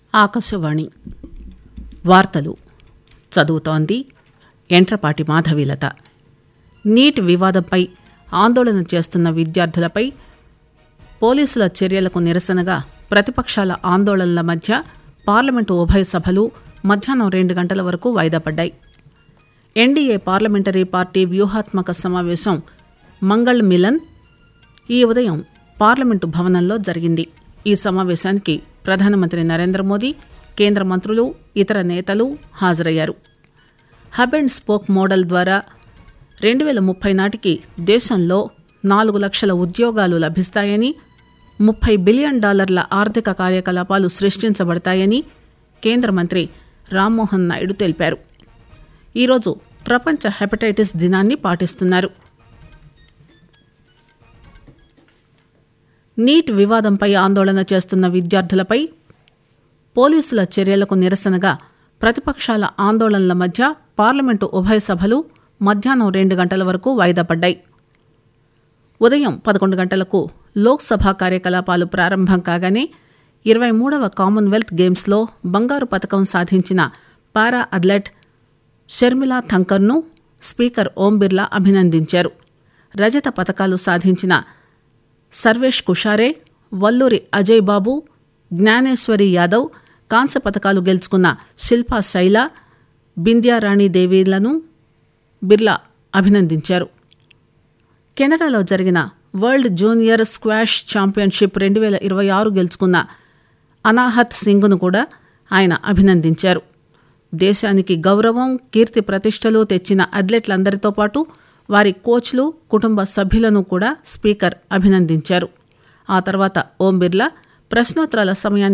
ఆకాశవాణి వార్తలు చదువుతోంది ఎంట్రపాటి మాధవీలత నీట్ వివాదంపై ఆందోళన చేస్తున్న విద్యార్థులపై పోలీసుల చర్యలకు నిరసనగా ప్రతిపక్షాల ఆందోళనల మధ్య పార్లమెంటు ఉభయ సభలు మధ్యాహ్నం రెండు గంటల వరకు వాయిదా పడ్డాయి ఎన్డీఏ పార్లమెంటరీ పార్టీ వ్యూహాత్మక సమావేశం మంగళ్ మిలన్ ఈ ఉదయం పార్లమెంటు భవనంలో జరిగింది ఈ సమావేశానికి ప్రధానమంత్రి నరేంద్ర మోదీ కేంద్ర మంత్రులు ఇతర నేతలు హాజరయ్యారు హబ్ అండ్ స్పోక్ మోడల్ ద్వారా రెండు వేల ముప్పై నాటికి దేశంలో నాలుగు లక్షల ఉద్యోగాలు లభిస్తాయని ముప్పై బిలియన్ డాలర్ల ఆర్థిక కార్యకలాపాలు సృష్టించబడతాయని కేంద్ర మంత్రి రామ్మోహన్ నాయుడు తెలిపారు ఈరోజు ప్రపంచ హెపటైటిస్ దినాన్ని పాటిస్తున్నారు నీట్ వివాదంపై ఆందోళన చేస్తున్న విద్యార్థులపై పోలీసుల చర్యలకు నిరసనగా ప్రతిపక్షాల ఆందోళనల మధ్య పార్లమెంటు ఉభయ సభలు మధ్యాహ్నం రెండు గంటల వరకు వాయిదా పడ్డాయి ఉదయం పదకొండు గంటలకు లోక్సభ కార్యకలాపాలు ప్రారంభం కాగానే ఇరవై మూడవ కామన్వెల్త్ గేమ్స్లో బంగారు పథకం సాధించిన పారా అథ్లెట్ షర్మిలా థంకర్ను స్పీకర్ ఓం బిర్లా అభినందించారు రజత పథకాలు సాధించిన సర్వేష్ కుషారే వల్లూరి అజయ్ బాబు జ్ఞానేశ్వరి యాదవ్ కాంస్య పథకాలు గెలుచుకున్న శిల్పా శైల బింద్యారాణి దేవీలను బిర్లా అభినందించారు కెనడాలో జరిగిన వరల్డ్ జూనియర్ స్క్వాష్ ఛాంపియన్షిప్ రెండు వేల ఇరవై ఆరు గెలుచుకున్న అనాహత్ సింగ్ను కూడా ఆయన అభినందించారు దేశానికి గౌరవం కీర్తి ప్రతిష్టలు తెచ్చిన అథ్లెట్లందరితో పాటు వారి కోచ్లు కుటుంబ సభ్యులను కూడా స్పీకర్ అభినందించారు ఆ తర్వాత ఓం బిర్లా ప్రశ్నోత్తరాల సమయాన్ని